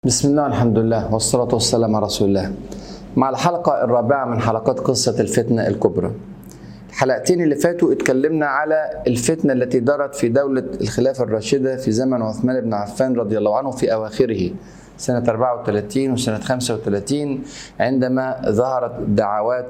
بسم الله الحمد لله والصلاة والسلام على رسول الله مع الحلقة الرابعة من حلقات قصة الفتنة الكبرى الحلقتين اللي فاتوا اتكلمنا على الفتنة التي دارت في دولة الخلافة الراشدة في زمن عثمان بن عفان رضي الله عنه في أواخره سنة 34 وسنة 35 عندما ظهرت دعوات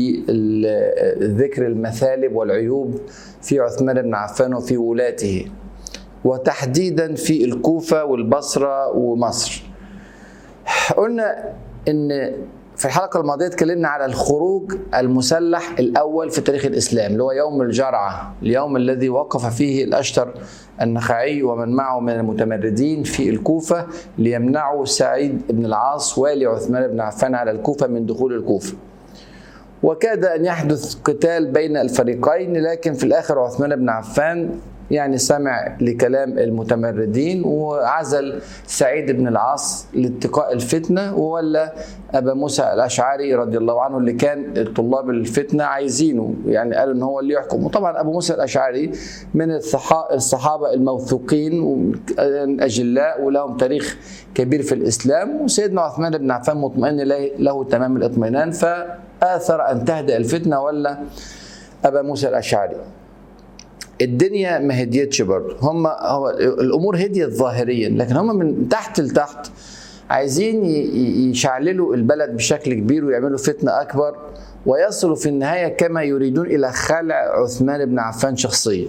بذكر المثالب والعيوب في عثمان بن عفان وفي ولاته وتحديدا في الكوفة والبصرة ومصر قلنا ان في الحلقه الماضيه اتكلمنا على الخروج المسلح الاول في تاريخ الاسلام اللي هو يوم الجرعه اليوم الذي وقف فيه الاشتر النخعي ومن معه من المتمردين في الكوفه ليمنعوا سعيد بن العاص والي عثمان بن عفان على الكوفه من دخول الكوفه وكاد ان يحدث قتال بين الفريقين لكن في الاخر عثمان بن عفان يعني سمع لكلام المتمردين وعزل سعيد بن العاص لاتقاء الفتنة وولى أبا موسى الأشعري رضي الله عنه اللي كان طلاب الفتنة عايزينه يعني قالوا إن هو اللي يحكم وطبعا أبو موسى الأشعري من الصحابة الموثوقين الأجلاء ولهم تاريخ كبير في الإسلام وسيدنا عثمان بن عفان مطمئن له تمام الاطمئنان فآثر أن تهدأ الفتنة ولا أبا موسى الأشعري الدنيا ما هديتش برضه هم هو الامور هديت ظاهريا لكن هم من تحت لتحت عايزين يشعللوا البلد بشكل كبير ويعملوا فتنه اكبر ويصلوا في النهايه كما يريدون الى خلع عثمان بن عفان شخصيا.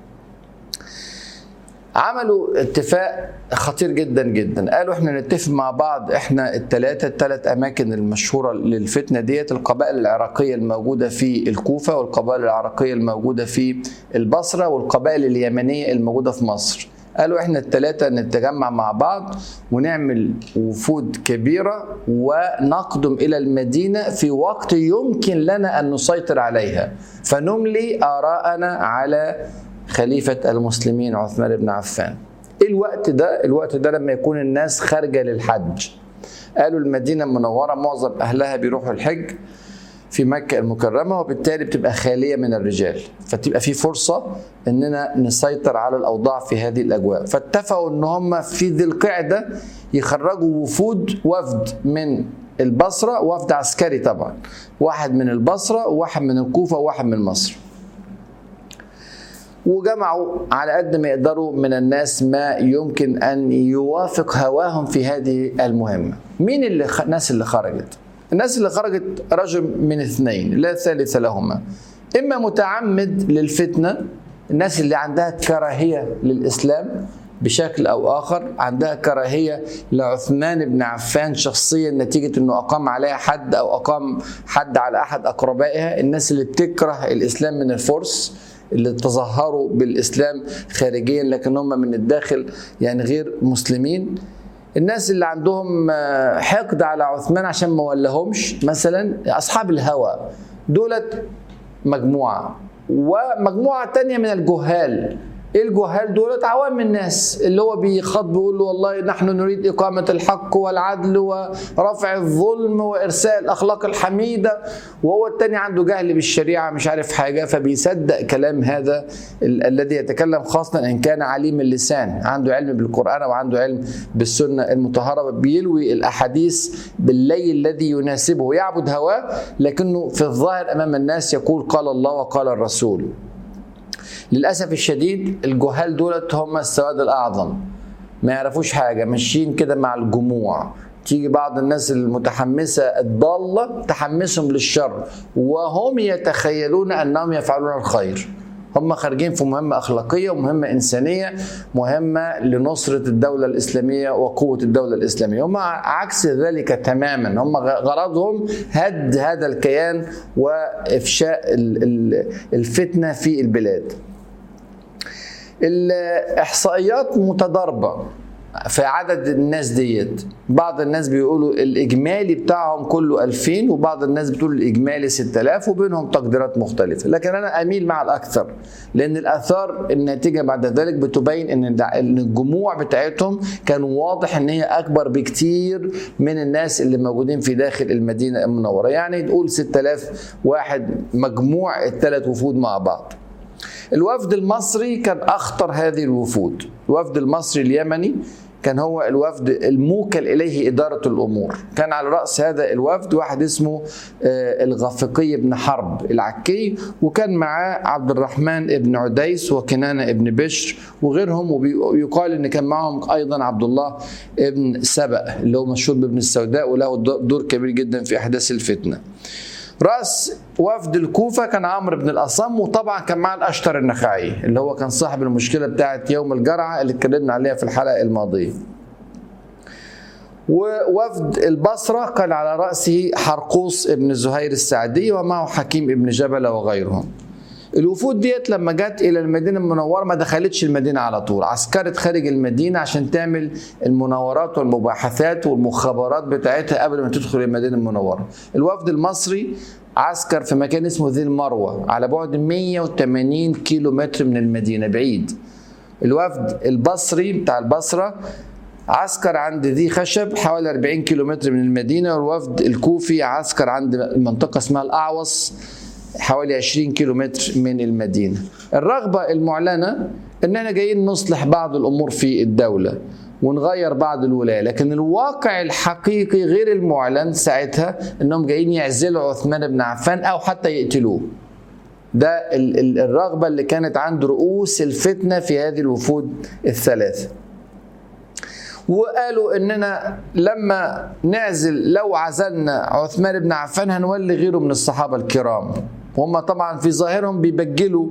عملوا اتفاق خطير جدا جدا قالوا احنا نتفق مع بعض احنا الثلاثه الثلاث اماكن المشهوره للفتنه ديت القبائل العراقيه الموجوده في الكوفه والقبائل العراقيه الموجوده في البصره والقبائل اليمنيه الموجوده في مصر قالوا احنا الثلاثه نتجمع مع بعض ونعمل وفود كبيره ونقدم الى المدينه في وقت يمكن لنا ان نسيطر عليها فنملي اراءنا على خليفة المسلمين عثمان بن عفان الوقت ده الوقت ده لما يكون الناس خارجة للحج قالوا المدينة المنورة معظم أهلها بيروحوا الحج في مكة المكرمة وبالتالي بتبقى خالية من الرجال فتبقى في فرصة اننا نسيطر على الاوضاع في هذه الاجواء فاتفقوا ان هم في ذي القعدة يخرجوا وفود وفد من البصرة وفد عسكري طبعا واحد من البصرة وواحد من الكوفة وواحد من مصر وجمعوا على قد ما يقدروا من الناس ما يمكن ان يوافق هواهم في هذه المهمه. مين اللي خ... الناس اللي خرجت؟ الناس اللي خرجت رجل من اثنين لا ثالث لهما. اما متعمد للفتنه الناس اللي عندها كراهيه للاسلام بشكل او اخر عندها كراهيه لعثمان بن عفان شخصيا نتيجه انه اقام عليها حد او اقام حد على احد اقربائها، الناس اللي بتكره الاسلام من الفرس اللي تظاهروا بالاسلام خارجيا لكن هم من الداخل يعني غير مسلمين الناس اللي عندهم حقد على عثمان عشان ما ولهمش مثلا اصحاب الهوى دولت مجموعه ومجموعه تانية من الجهال ايه الجهال دولت عوام الناس اللي هو بيخاطب بيقول له والله نحن نريد اقامه الحق والعدل ورفع الظلم وارساء الاخلاق الحميده وهو التاني عنده جهل بالشريعه مش عارف حاجه فبيصدق كلام هذا ال- الذي يتكلم خاصه ان كان عليم اللسان عنده علم بالقران وعنده علم بالسنه المطهره بيلوي الاحاديث باللي الذي يناسبه يعبد هواه لكنه في الظاهر امام الناس يقول قال الله وقال الرسول للاسف الشديد الجهال دولت هم السواد الاعظم ما يعرفوش حاجه ماشيين كده مع الجموع تيجي بعض الناس المتحمسه الضاله تحمسهم للشر وهم يتخيلون انهم يفعلون الخير هم خارجين في مهمة أخلاقية ومهمة إنسانية مهمة لنصرة الدولة الإسلامية وقوة الدولة الإسلامية هم عكس ذلك تماما هم غرضهم هد هذا الكيان وإفشاء الفتنة في البلاد الإحصائيات متضاربة في عدد الناس ديت بعض الناس بيقولوا الاجمالي بتاعهم كله 2000 وبعض الناس بتقول الاجمالي 6000 وبينهم تقديرات مختلفه لكن انا اميل مع الاكثر لان الاثار الناتجه بعد ذلك بتبين ان الجموع بتاعتهم كان واضح ان هي اكبر بكتير من الناس اللي موجودين في داخل المدينه المنوره يعني تقول 6000 واحد مجموع الثلاث وفود مع بعض الوفد المصري كان اخطر هذه الوفود الوفد المصري اليمني كان هو الوفد الموكل اليه اداره الامور كان على راس هذا الوفد واحد اسمه آه، الغافقي بن حرب العكي وكان معاه عبد الرحمن بن عديس وكنانه بن بشر وغيرهم ويقال ان كان معهم ايضا عبد الله بن سبأ اللي هو مشهور بابن السوداء وله دور كبير جدا في احداث الفتنه راس وفد الكوفة كان عمرو بن الأصم وطبعا كان معاه الأشتر النخعي اللي هو كان صاحب المشكلة بتاعت يوم الجرعة اللي اتكلمنا عليها في الحلقة الماضية ووفد البصرة كان على رأسه حرقوس بن زهير السعدي ومعه حكيم بن جبل وغيرهم الوفود ديت لما جت الى المدينه المنوره ما دخلتش المدينه على طول عسكرت خارج المدينه عشان تعمل المناورات والمباحثات والمخابرات بتاعتها قبل ما تدخل المدينه المنوره الوفد المصري عسكر في مكان اسمه ذي المروه على بعد 180 كيلو متر من المدينه بعيد الوفد البصري بتاع البصره عسكر عند ذي خشب حوالي 40 كيلو متر من المدينه والوفد الكوفي عسكر عند منطقه اسمها الاعوص حوالي 20 كيلو متر من المدينة الرغبة المعلنة أننا جايين نصلح بعض الأمور في الدولة ونغير بعض الولاية لكن الواقع الحقيقي غير المعلن ساعتها أنهم جايين يعزلوا عثمان بن عفان أو حتى يقتلوه ده الرغبة اللي كانت عند رؤوس الفتنة في هذه الوفود الثلاثة وقالوا اننا لما نعزل لو عزلنا عثمان بن عفان هنولي غيره من الصحابه الكرام وهم طبعا في ظاهرهم بيبجلوا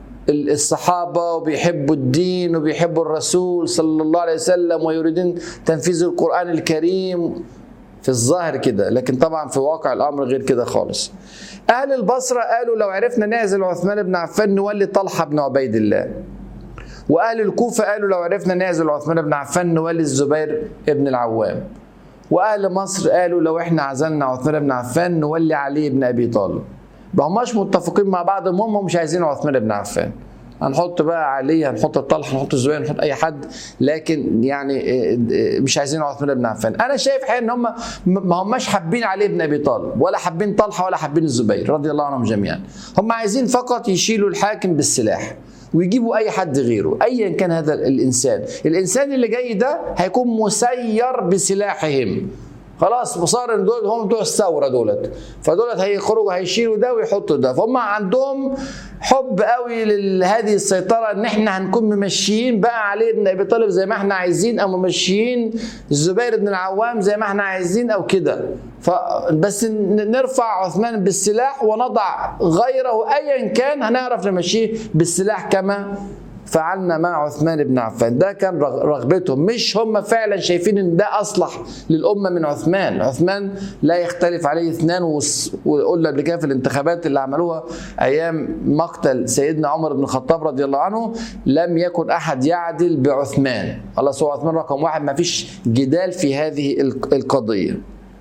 الصحابه وبيحبوا الدين وبيحبوا الرسول صلى الله عليه وسلم ويريدون تنفيذ القران الكريم في الظاهر كده لكن طبعا في واقع الامر غير كده خالص اهل البصره قالوا لو عرفنا نعزل عثمان بن عفان نولي طلحه بن عبيد الله واهل الكوفه قالوا لو عرفنا نعزل عثمان بن عفان نولي الزبير بن العوام واهل مصر قالوا لو احنا عزلنا عثمان بن عفان نولي علي بن ابي طالب ما هماش متفقين مع بعض المهم مش عايزين عثمان بن عفان هنحط بقى علي هنحط الطلحه هنحط الزبير هنحط اي حد لكن يعني مش عايزين عثمان بن عفان انا شايف حقيقة ان هم ما هماش حابين علي بن ابي طالب ولا حابين طلحه ولا حابين الزبير رضي الله عنهم جميعا هم عايزين فقط يشيلوا الحاكم بالسلاح ويجيبوا اي حد غيره ايا كان هذا الانسان الانسان اللي جاي ده هيكون مسير بسلاحهم خلاص وصار دول هم بتوع الثوره دولت فدولت هيخرجوا هيشيلوا ده ويحطوا ده فهم عندهم حب قوي لهذه السيطره ان احنا هنكون ممشيين بقى علي بن ابي طالب زي ما احنا عايزين او ممشيين الزبير بن العوام زي ما احنا عايزين او كده فبس نرفع عثمان بالسلاح ونضع غيره ايا كان هنعرف نمشيه بالسلاح كما فعلنا مع عثمان بن عفان ده كان رغبتهم مش هم فعلا شايفين ان ده اصلح للامه من عثمان عثمان لا يختلف عليه اثنان وقلنا قبل كده في الانتخابات اللي عملوها ايام مقتل سيدنا عمر بن الخطاب رضي الله عنه لم يكن احد يعدل بعثمان خلاص هو عثمان رقم واحد ما فيش جدال في هذه القضيه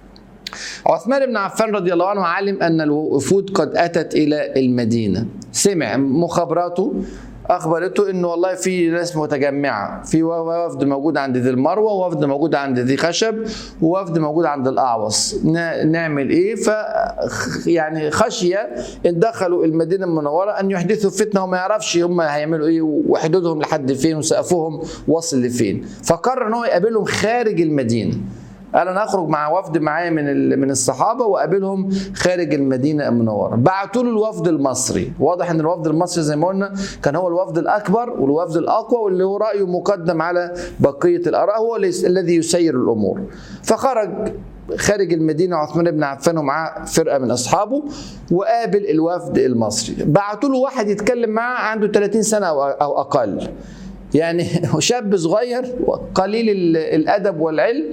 عثمان بن عفان رضي الله عنه علم ان الوفود قد اتت الى المدينه سمع مخابراته اخبرته انه والله في ناس متجمعه في وفد موجود عند ذي المروه ووفد موجود عند ذي خشب ووفد موجود عند الاعوص نعمل ايه ف يعني خشيه ان دخلوا المدينه المنوره ان يحدثوا فتنه وما يعرفش هم هيعملوا ايه وحدودهم لحد فين وسقفهم واصل لفين فقرر ان هو يقابلهم خارج المدينه قال انا اخرج مع وفد معايا من من الصحابه واقابلهم خارج المدينه المنوره بعتوا له الوفد المصري واضح ان الوفد المصري زي ما قلنا كان هو الوفد الاكبر والوفد الاقوى واللي هو رايه مقدم على بقيه الاراء هو الذي يسير الامور فخرج خارج المدينة عثمان بن عفان ومعاه فرقة من أصحابه وقابل الوفد المصري بعتوا له واحد يتكلم معاه عنده 30 سنة أو أقل يعني شاب صغير قليل الأدب والعلم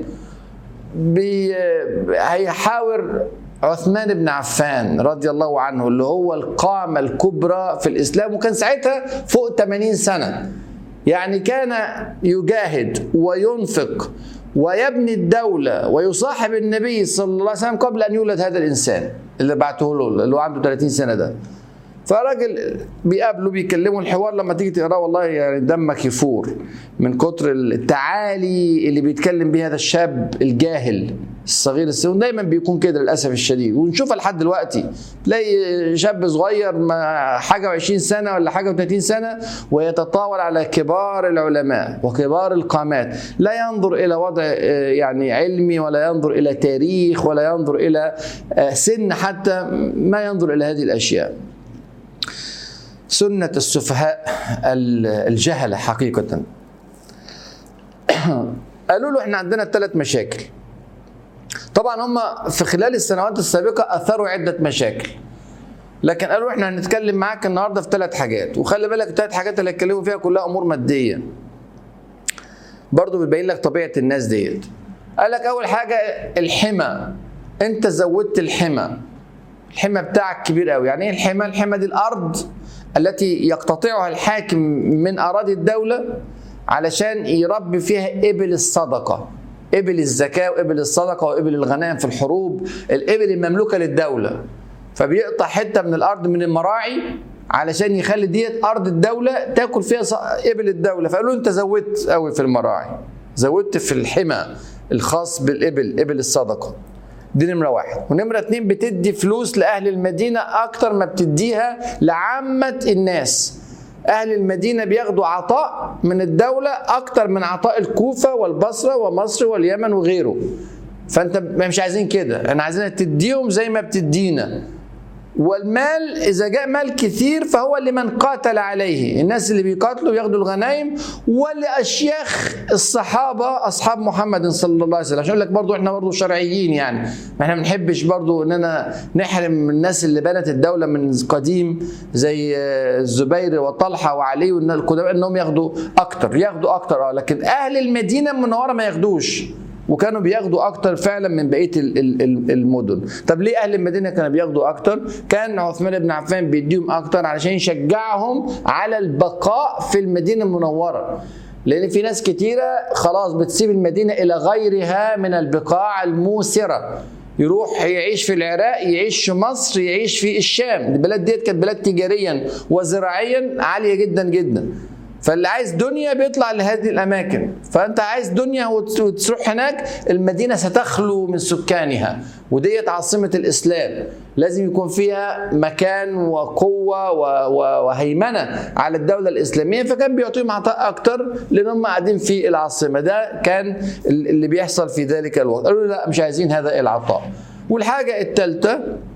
بي هيحاور عثمان بن عفان رضي الله عنه اللي هو القامة الكبرى في الإسلام وكان ساعتها فوق 80 سنة يعني كان يجاهد وينفق ويبني الدولة ويصاحب النبي صلى الله عليه وسلم قبل أن يولد هذا الإنسان اللي بعته له اللي هو عنده 30 سنة ده فراجل بيقابله بيكلمه الحوار لما تيجي تقراه والله يعني دمك يفور من كتر التعالي اللي بيتكلم بيه هذا الشاب الجاهل الصغير السن دايما بيكون كده للاسف الشديد ونشوفها لحد دلوقتي تلاقي شاب صغير ما حاجه و20 سنه ولا حاجه و30 سنه ويتطاول على كبار العلماء وكبار القامات لا ينظر الى وضع يعني علمي ولا ينظر الى تاريخ ولا ينظر الى سن حتى ما ينظر الى هذه الاشياء سنة السفهاء الجهلة حقيقة قالوا له احنا عندنا ثلاث مشاكل طبعا هم في خلال السنوات السابقة أثروا عدة مشاكل لكن قالوا احنا هنتكلم معاك النهارده في ثلاث حاجات وخلي بالك الثلاث حاجات اللي هيتكلموا فيها كلها امور ماديه برضه بتبين لك طبيعه الناس ديت قال لك اول حاجه الحمى انت زودت الحمى الحمى بتاعك كبير قوي يعني ايه الحمى الحمى دي الارض التي يقتطعها الحاكم من اراضي الدوله علشان يربي فيها ابل الصدقه ابل الزكاه وابل الصدقه وابل الغنائم في الحروب الابل المملوكه للدوله فبيقطع حته من الارض من المراعي علشان يخلي ديت ارض الدوله تاكل فيها ابل الدوله فقالوا انت زودت قوي في المراعي زودت في الحمى الخاص بالابل ابل الصدقه دي نمرة واحد ونمرة اتنين بتدي فلوس لأهل المدينة أكتر ما بتديها لعامة الناس أهل المدينة بياخدوا عطاء من الدولة أكتر من عطاء الكوفة والبصرة ومصر واليمن وغيره فأنت مش عايزين كده احنا عايزين تديهم زي ما بتدينا والمال اذا جاء مال كثير فهو لمن قاتل عليه الناس اللي بيقاتلوا ياخدوا الغنايم ولاشياخ الصحابه اصحاب محمد صلى الله عليه وسلم عشان اقول لك برضو احنا برضو شرعيين يعني احنا ما بنحبش برضو اننا نحرم الناس اللي بنت الدوله من قديم زي الزبير وطلحه وعلي والقدماء انهم ياخدوا اكتر ياخدوا اكتر اه لكن اهل المدينه المنوره ما ياخدوش وكانوا بياخدوا اكتر فعلا من بقيه المدن طب ليه اهل المدينه كانوا بياخدوا اكتر كان عثمان بن عفان بيديهم اكتر علشان يشجعهم على البقاء في المدينه المنوره لان في ناس كتيره خلاص بتسيب المدينه الى غيرها من البقاع الموسره يروح يعيش في العراق يعيش في مصر يعيش في الشام البلاد ديت كانت بلاد تجاريا وزراعيا عاليه جدا جدا فاللي عايز دنيا بيطلع لهذه الاماكن فانت عايز دنيا وتروح هناك المدينه ستخلو من سكانها وديت عاصمه الاسلام لازم يكون فيها مكان وقوه وهيمنه على الدوله الاسلاميه فكان بيعطيهم عطاء اكتر لان هم قاعدين في العاصمه ده كان اللي بيحصل في ذلك الوقت قالوا لا مش عايزين هذا العطاء والحاجه الثالثه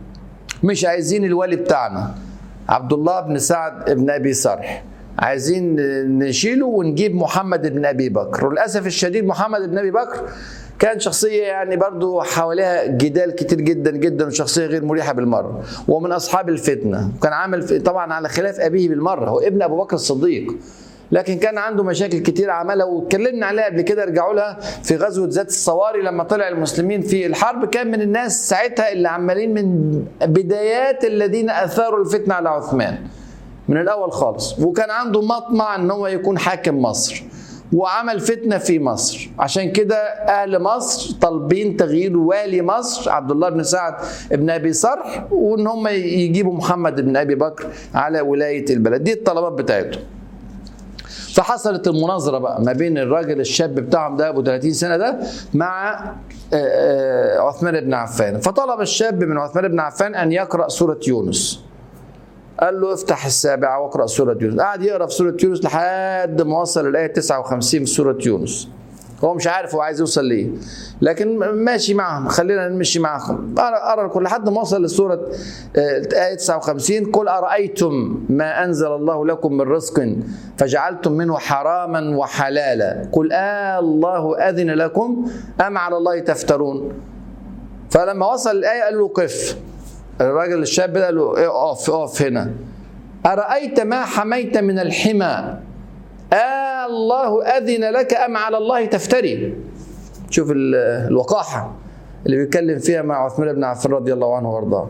مش عايزين الولي بتاعنا عبد الله بن سعد بن ابي سرح عايزين نشيله ونجيب محمد بن ابي بكر وللاسف الشديد محمد بن ابي بكر كان شخصية يعني برضو حواليها جدال كتير جدا جدا وشخصية غير مريحة بالمرة ومن أصحاب الفتنة وكان عامل طبعا على خلاف أبيه بالمرة هو ابن أبو بكر الصديق لكن كان عنده مشاكل كتير عملها واتكلمنا عليها قبل كده ارجعوا لها في غزوه ذات الصواري لما طلع المسلمين في الحرب كان من الناس ساعتها اللي عمالين من بدايات الذين اثاروا الفتنه على عثمان من الاول خالص وكان عنده مطمع ان هو يكون حاكم مصر وعمل فتنة في مصر عشان كده أهل مصر طالبين تغيير والي مصر عبد الله بن سعد بن أبي صرح وإن هم يجيبوا محمد بن أبي بكر على ولاية البلد دي الطلبات بتاعتهم فحصلت المناظرة بقى ما بين الراجل الشاب بتاعهم ده أبو 30 سنة ده مع عثمان بن عفان فطلب الشاب من عثمان بن عفان أن يقرأ سورة يونس قال له افتح السابعة واقرأ سورة يونس قعد يقرأ في سورة يونس لحد ما وصل الآية 59 في سورة يونس هو مش عارف هو عايز يوصل ليه لكن ماشي معهم خلينا نمشي معهم أرى كل لحد ما وصل لسورة آية 59 قل أرأيتم ما أنزل الله لكم من رزق فجعلتم منه حراما وحلالا قل آه الله أذن لكم أم على الله تفترون فلما وصل الآية قال له قف الراجل الشاب ده قال له اقف اقف هنا أرأيت ما حميت من الحمى آه الله أذن لك أم على الله تفتري شوف الوقاحة اللي بيتكلم فيها مع عثمان بن عفان رضي الله عنه وارضاه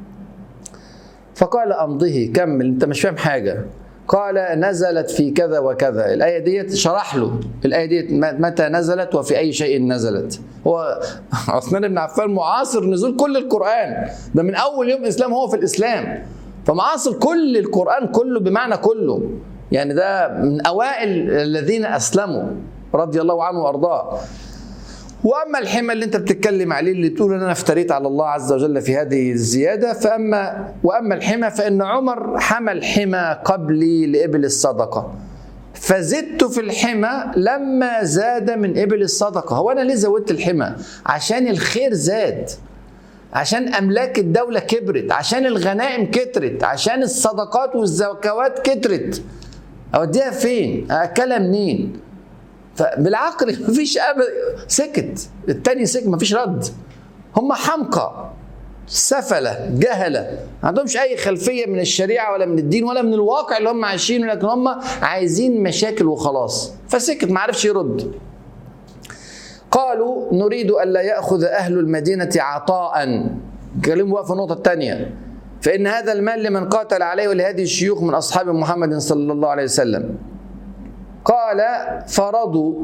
فقال أمضه كمل أنت مش فاهم حاجة قال نزلت في كذا وكذا الآية ديت شرح له الآية ديت متى نزلت وفي أي شيء نزلت هو عثمان بن عفان معاصر نزول كل القرآن ده من أول يوم إسلام هو في الإسلام فمعاصر كل القرآن كله بمعنى كله يعني ده من أوائل الذين أسلموا رضي الله عنه وأرضاه واما الحمى اللي انت بتتكلم عليه اللي تقول ان انا افتريت على الله عز وجل في هذه الزياده فاما واما الحمى فان عمر حمى الحمى قبلي لابل الصدقه فزدت في الحمى لما زاد من ابل الصدقه هو انا ليه زودت الحمى عشان الخير زاد عشان املاك الدوله كبرت عشان الغنائم كترت عشان الصدقات والزكوات كترت اوديها فين اكلها منين فبالعقل مفيش ابدا سكت التاني سكت مفيش رد هم حمقى سفله جهله ما عندهمش اي خلفيه من الشريعه ولا من الدين ولا من الواقع اللي هم عايشينه لكن هم عايزين مشاكل وخلاص فسكت ما عرفش يرد قالوا نريد الا ياخذ اهل المدينه عطاء كلموا بقى في النقطه الثانيه فان هذا المال لمن قاتل عليه ولهذه الشيوخ من اصحاب محمد صلى الله عليه وسلم قال فرضوا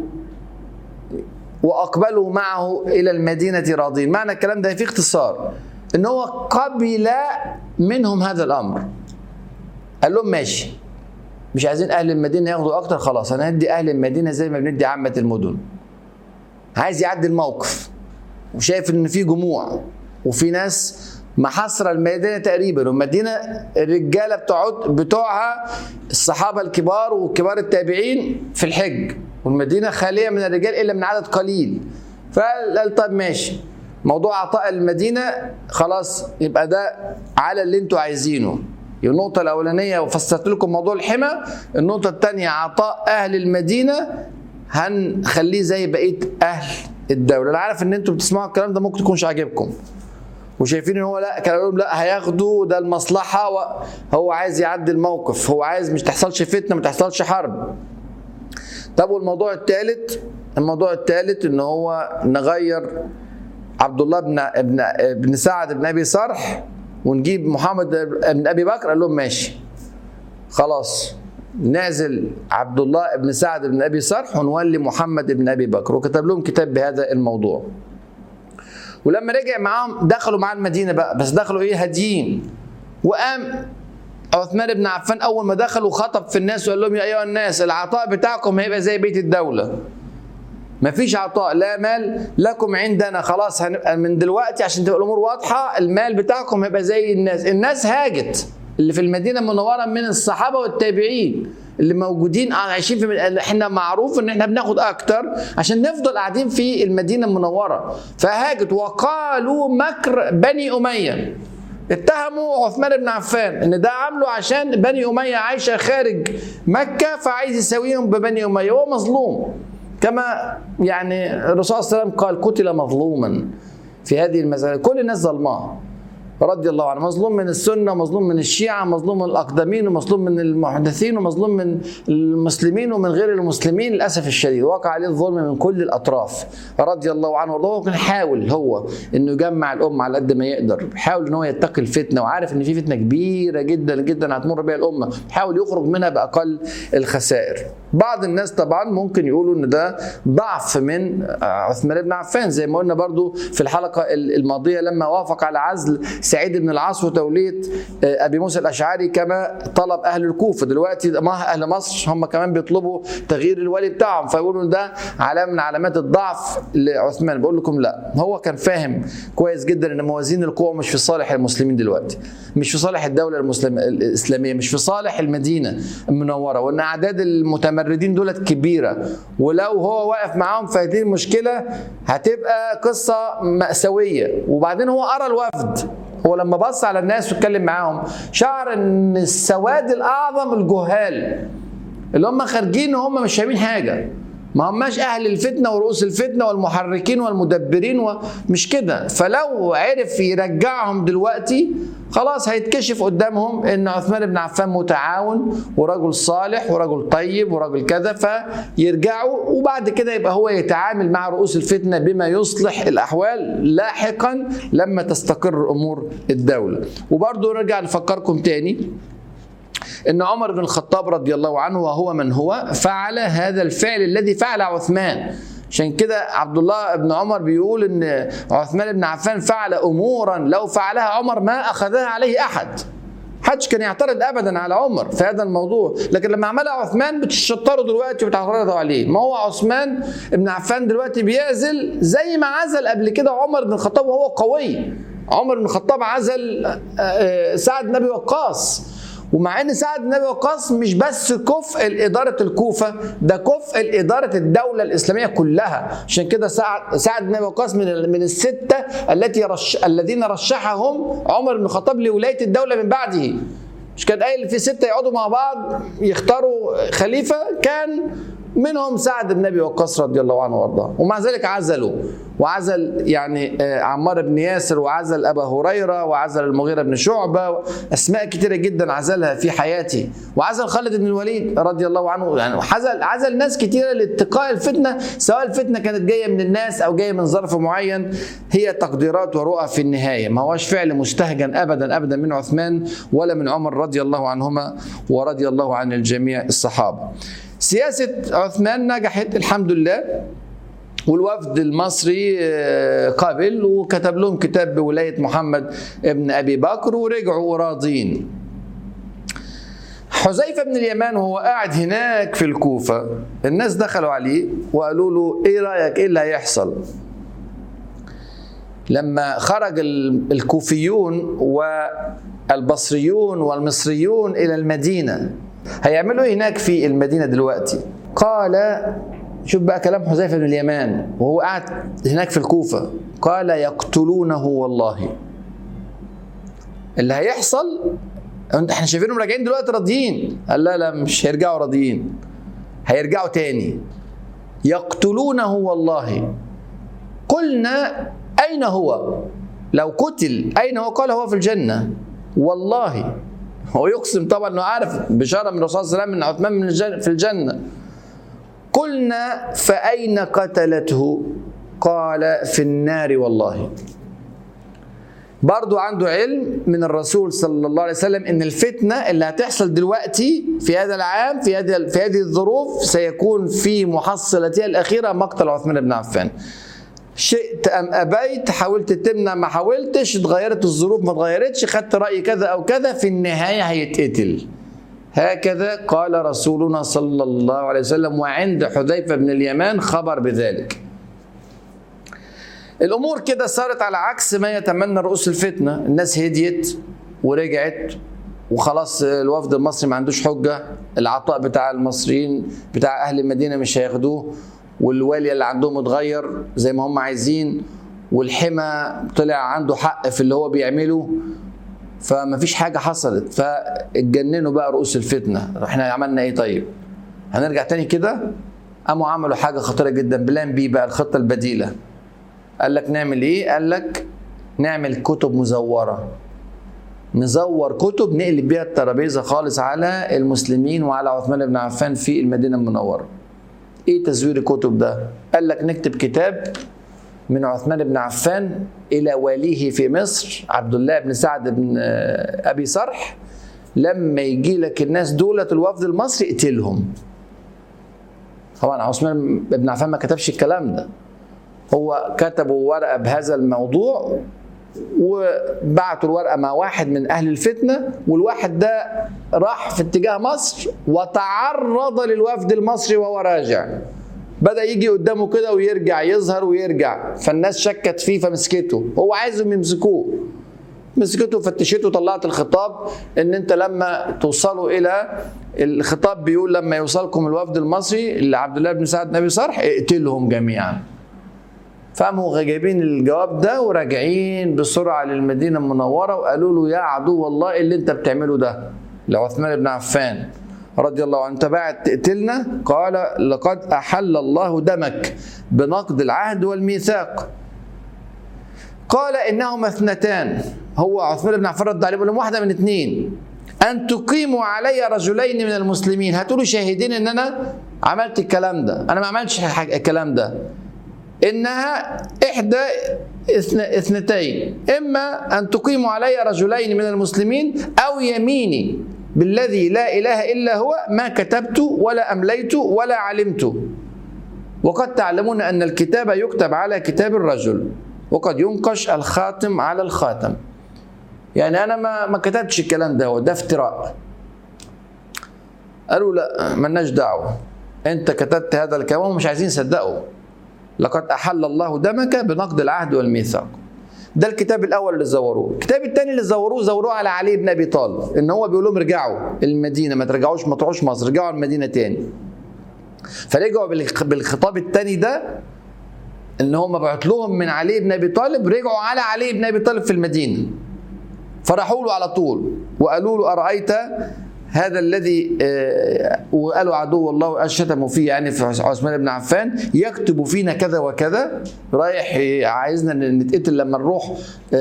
واقبلوا معه الى المدينه راضين معنى الكلام ده في اختصار ان هو قبل منهم هذا الامر قال لهم ماشي مش عايزين اهل المدينه ياخدوا اكتر خلاص انا هدي اهل المدينه زي ما بندي عامه المدن عايز يعدي الموقف وشايف ان في جموع وفي ناس محاصرة المدينة تقريبا والمدينة الرجالة بتوع بتوعها الصحابة الكبار وكبار التابعين في الحج والمدينة خالية من الرجال إلا من عدد قليل فقال طب ماشي موضوع عطاء المدينة خلاص يبقى ده على اللي انتوا عايزينه النقطة الأولانية وفسرت لكم موضوع الحمى النقطة الثانية عطاء أهل المدينة هنخليه زي بقية أهل الدولة أنا عارف إن أنتوا بتسمعوا الكلام ده ممكن يكونش عاجبكم وشايفين ان هو لا كان لهم لا هياخدوا ده المصلحه هو عايز يعدي الموقف هو عايز مش تحصلش فتنه ما تحصلش حرب طب والموضوع الثالث الموضوع الثالث ان هو نغير عبد الله بن ابن ابن سعد بن ابي صرح ونجيب محمد بن ابي بكر قال لهم ماشي خلاص نازل عبد الله بن سعد بن ابي صرح ونولي محمد بن ابي بكر وكتب لهم كتاب بهذا الموضوع ولما رجع معاهم دخلوا معاه المدينه بقى بس دخلوا ايه هاديين وقام عثمان بن عفان اول ما دخل وخطب في الناس وقال لهم يا ايها الناس العطاء بتاعكم هيبقى زي بيت الدوله مفيش عطاء لا مال لكم عندنا خلاص هنبقى من دلوقتي عشان تبقى الامور واضحه المال بتاعكم هيبقى زي الناس الناس هاجت اللي في المدينه المنوره من الصحابه والتابعين اللي موجودين عايشين في احنا معروف ان احنا بناخد اكتر عشان نفضل قاعدين في المدينه المنوره فهاجت وقالوا مكر بني اميه اتهموا عثمان بن عفان ان ده عامله عشان بني اميه عايشه خارج مكه فعايز يساويهم ببني اميه هو مظلوم كما يعني الرسول صلى الله عليه وسلم قال قتل مظلوما في هذه المسألة كل الناس ظلماه رضي الله عنه مظلوم من السنة مظلوم من الشيعة مظلوم من الأقدمين ومظلوم من المحدثين ومظلوم من المسلمين ومن غير المسلمين للأسف الشديد وقع عليه الظلم من كل الأطراف رضي الله عنه وارضاه كان حاول هو إنه يجمع الأمة على قد ما يقدر حاول إن هو يتقي الفتنة وعارف إن في فتنة كبيرة جدا جدا هتمر بها الأمة حاول يخرج منها بأقل الخسائر بعض الناس طبعا ممكن يقولوا ان ده ضعف من عثمان بن عفان زي ما قلنا برضو في الحلقه الماضيه لما وافق على عزل سعيد بن العاص وتوليه ابي موسى الاشعري كما طلب اهل الكوفه دلوقتي ما اهل مصر هم كمان بيطلبوا تغيير الولي بتاعهم فيقولوا ده علامه من علامات الضعف لعثمان بقول لكم لا هو كان فاهم كويس جدا ان موازين القوى مش في صالح المسلمين دلوقتي مش في صالح الدوله المسلم الاسلاميه مش في صالح المدينه المنوره وان اعداد المتمردين دولت كبيره ولو هو واقف معاهم في هذه المشكله هتبقى قصه ماساويه وبعدين هو ارى الوفد هو لما بص على الناس واتكلم معاهم شعر ان السواد الاعظم الجهال اللي هم خارجين وهم مش فاهمين حاجه ما هماش اهل الفتنه ورؤوس الفتنه والمحركين والمدبرين ومش كده فلو عرف يرجعهم دلوقتي خلاص هيتكشف قدامهم ان عثمان بن عفان متعاون ورجل صالح ورجل طيب ورجل كذا فيرجعوا وبعد كده يبقى هو يتعامل مع رؤوس الفتنه بما يصلح الاحوال لاحقا لما تستقر امور الدوله وبرضه نرجع نفكركم تاني ان عمر بن الخطاب رضي الله عنه وهو من هو فعل هذا الفعل الذي فعل عثمان عشان كده عبد الله بن عمر بيقول ان عثمان بن عفان فعل امورا لو فعلها عمر ما اخذها عليه احد محدش كان يعترض ابدا على عمر في هذا الموضوع لكن لما عملها عثمان بتشطروا دلوقتي وبتعترضوا عليه ما هو عثمان بن عفان دلوقتي بيعزل زي ما عزل قبل كده عمر بن الخطاب وهو قوي عمر بن الخطاب عزل آه، آه، سعد بن ابي وقاص ومع ان سعد بن ابي وقاص مش بس كفء لاداره الكوفه ده كفء لاداره الدوله الاسلاميه كلها عشان كده سعد سعد بن ابي وقاص من من السته التي رش الذين رشحهم عمر بن الخطاب لولايه الدوله من بعده مش كان قايل في سته يقعدوا مع بعض يختاروا خليفه كان منهم سعد بن ابي وقاص رضي الله عنه وارضاه ومع ذلك عزلوا وعزل يعني آه، عمار بن ياسر وعزل ابا هريره وعزل المغيره بن شعبه اسماء كثيره جدا عزلها في حياته وعزل خالد بن الوليد رضي الله عنه يعني عزل عزل ناس كثيره لاتقاء الفتنه سواء الفتنه كانت جايه من الناس او جايه من ظرف معين هي تقديرات ورؤى في النهايه ما هوش فعل مستهجن ابدا ابدا من عثمان ولا من عمر رضي الله عنهما ورضي الله عن الجميع الصحابه سياسة عثمان نجحت الحمد لله والوفد المصري آه، قابل وكتب لهم كتاب بولاية محمد ابن أبي بكر ورجعوا راضين حذيفة بن اليمان وهو قاعد هناك في الكوفة الناس دخلوا عليه وقالوا له ايه رأيك ايه اللي هيحصل لما خرج الكوفيون والبصريون والمصريون إلى المدينة هيعملوا ايه هناك في المدينه دلوقتي قال شوف بقى كلام حذيفه بن اليمان وهو قاعد هناك في الكوفه قال يقتلونه والله اللي هيحصل احنا شايفينهم راجعين دلوقتي راضيين قال لا لا مش هيرجعوا راضيين هيرجعوا تاني يقتلونه والله قلنا اين هو لو قتل اين هو قال هو في الجنه والله هو يقسم طبعا انه عارف بشاره من الرسول صلى الله عليه وسلم من عثمان من الجنة في الجنه قلنا فاين قتلته قال في النار والله برضو عنده علم من الرسول صلى الله عليه وسلم ان الفتنه اللي هتحصل دلوقتي في هذا العام في هذه في هذه الظروف سيكون في محصلتها الاخيره مقتل عثمان بن عفان. شئت ام ابيت حاولت تمنع ما حاولتش اتغيرت الظروف ما اتغيرتش خدت راي كذا او كذا في النهايه هيتقتل هكذا قال رسولنا صلى الله عليه وسلم وعند حذيفه بن اليمان خبر بذلك الامور كده صارت على عكس ما يتمنى رؤوس الفتنه الناس هديت ورجعت وخلاص الوفد المصري ما عندوش حجه العطاء بتاع المصريين بتاع اهل المدينه مش هياخدوه والوالي اللي عندهم اتغير زي ما هم عايزين والحمى طلع عنده حق في اللي هو بيعمله فما فيش حاجه حصلت فاتجننوا بقى رؤوس الفتنه احنا عملنا ايه طيب هنرجع تاني كده قاموا عملوا حاجه خطيره جدا بلان بي بقى الخطه البديله قال لك نعمل ايه قال لك نعمل كتب مزوره نزور كتب نقلب بيها الترابيزه خالص على المسلمين وعلى عثمان بن عفان في المدينه المنوره ايه تزوير الكتب ده قال لك نكتب كتاب من عثمان بن عفان الى واليه في مصر عبد الله بن سعد بن آه، ابي صرح لما يجي لك الناس دولة الوفد المصري اقتلهم طبعا عثمان بن عفان ما كتبش الكلام ده هو كتبوا ورقه بهذا الموضوع وبعتوا الورقه مع واحد من اهل الفتنه والواحد ده راح في اتجاه مصر وتعرض للوفد المصري وهو راجع بدا يجي قدامه كده ويرجع يظهر ويرجع فالناس شكت فيه فمسكته هو عايزهم يمسكوه مسكته فتشته طلعت الخطاب ان انت لما توصلوا الى الخطاب بيقول لما يوصلكم الوفد المصري اللي عبد الله بن سعد نبي صرح اقتلهم جميعا فقاموا جايبين الجواب ده وراجعين بسرعه للمدينه المنوره وقالوا له يا عدو الله اللي انت بتعمله ده لعثمان بن عفان رضي الله عنه انت بعد تقتلنا قال لقد احل الله دمك بنقض العهد والميثاق قال انهما اثنتان هو عثمان بن عفان رد عليه لهم واحده من اثنين ان تقيموا علي رجلين من المسلمين هاتوا شاهدين ان انا عملت الكلام ده انا ما عملتش الكلام ده انها احدى اثنتين اما ان تقيموا علي رجلين من المسلمين او يميني بالذي لا اله الا هو ما كتبت ولا امليت ولا علمت وقد تعلمون ان الكتاب يكتب على كتاب الرجل وقد ينقش الخاتم على الخاتم يعني انا ما ما كتبتش الكلام ده هو ده افتراء قالوا لا ملناش دعوه انت كتبت هذا الكلام ومش عايزين يصدقوا لقد احل الله دمك بنقد العهد والميثاق ده الكتاب الاول اللي زوروه الكتاب الثاني اللي زوروه زوروه على علي بن ابي طالب ان هو بيقول لهم ارجعوا المدينه ما ترجعوش ما تروحوش مصر رجعوا المدينه تاني فرجعوا بالخطاب الثاني ده ان هم بعت لهم من علي بن ابي طالب رجعوا على علي بن ابي طالب في المدينه فراحوا له على طول وقالوا له ارايت هذا الذي وقالوا عدو الله شتموا فيه يعني في عثمان بن عفان يكتب فينا كذا وكذا رايح عايزنا نتقتل لما نروح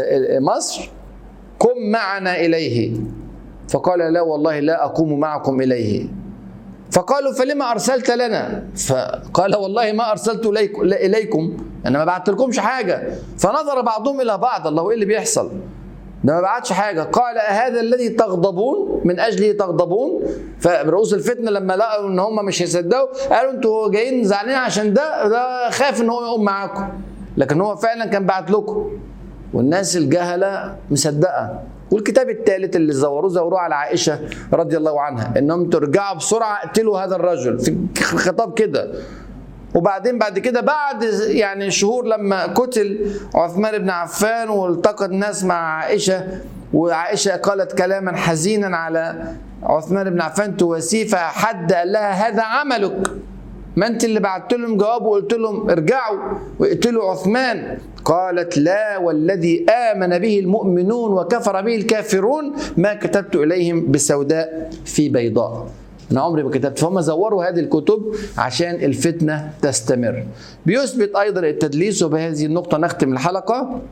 مصر قم معنا اليه فقال لا والله لا اقوم معكم اليه فقالوا فلما ارسلت لنا فقال والله ما ارسلت اليكم انا ما بعت لكمش حاجه فنظر بعضهم الى بعض الله ايه اللي بيحصل ده ما بعتش حاجة قال هذا الذي تغضبون من أجله تغضبون فرؤوس الفتنة لما لقوا إن هم مش هيصدقوا قالوا أنتوا جايين زعلانين عشان ده ده خاف إن هو يقوم معاكم لكن هو فعلا كان بعت لكم والناس الجهلة مصدقة والكتاب الثالث اللي زوروه زوروه على عائشة رضي الله عنها إنهم ترجعوا بسرعة اقتلوا هذا الرجل في خطاب كده وبعدين بعد كده بعد يعني شهور لما قتل عثمان بن عفان والتقى الناس مع عائشه وعائشه قالت كلاما حزينا على عثمان بن عفان تواسيه فحد قال لها هذا عملك ما انت اللي بعت لهم جواب وقلت لهم ارجعوا واقتلوا عثمان قالت لا والذي امن به المؤمنون وكفر به الكافرون ما كتبت اليهم بسوداء في بيضاء انا عمري ما كتبت فهم زوروا هذه الكتب عشان الفتنه تستمر بيثبت ايضا التدليس وبهذه النقطه نختم الحلقه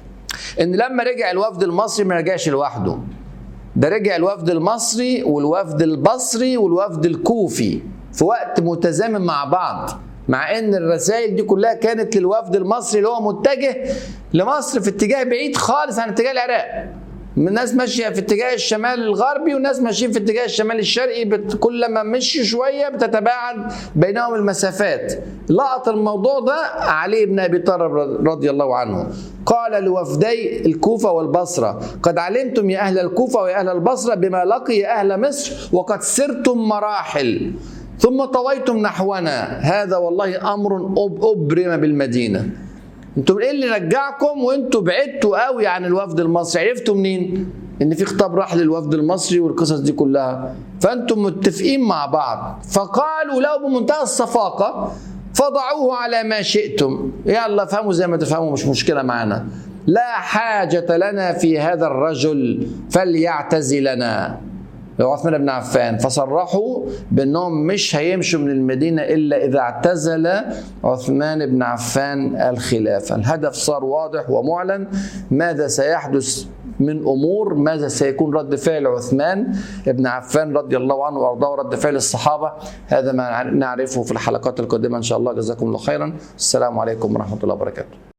ان لما رجع الوفد المصري ما رجعش لوحده ده رجع الوفد المصري والوفد البصري والوفد الكوفي في وقت متزامن مع بعض مع ان الرسائل دي كلها كانت للوفد المصري اللي هو متجه لمصر في اتجاه بعيد خالص عن اتجاه العراق الناس ماشيه في اتجاه الشمال الغربي والناس ماشيين في اتجاه الشمال الشرقي بت... كل ما مشي شويه بتتباعد بينهم المسافات لقط الموضوع ده علي بن ابي طالب رضي الله عنه قال لوفدي الكوفه والبصره قد علمتم يا اهل الكوفه ويا اهل البصره بما لقي اهل مصر وقد سرتم مراحل ثم طويتم نحونا هذا والله امر ابرم بالمدينه انتوا ايه اللي رجعكم وانتوا بعدتوا قوي عن الوفد المصري عرفتوا منين ان في خطاب راح للوفد المصري والقصص دي كلها فانتم متفقين مع بعض فقالوا له بمنتهى الصفاقه فضعوه على ما شئتم يلا فهموا زي ما تفهموا مش مشكله معنا لا حاجة لنا في هذا الرجل فليعتزلنا عثمان بن عفان فصرحوا بانهم مش هيمشوا من المدينه الا اذا اعتزل عثمان بن عفان الخلافه، الهدف صار واضح ومعلن ماذا سيحدث من امور ماذا سيكون رد فعل عثمان بن عفان رضي الله عنه وارضاه ورد فعل الصحابه هذا ما نعرفه في الحلقات القادمه ان شاء الله جزاكم الله خيرا السلام عليكم ورحمه الله وبركاته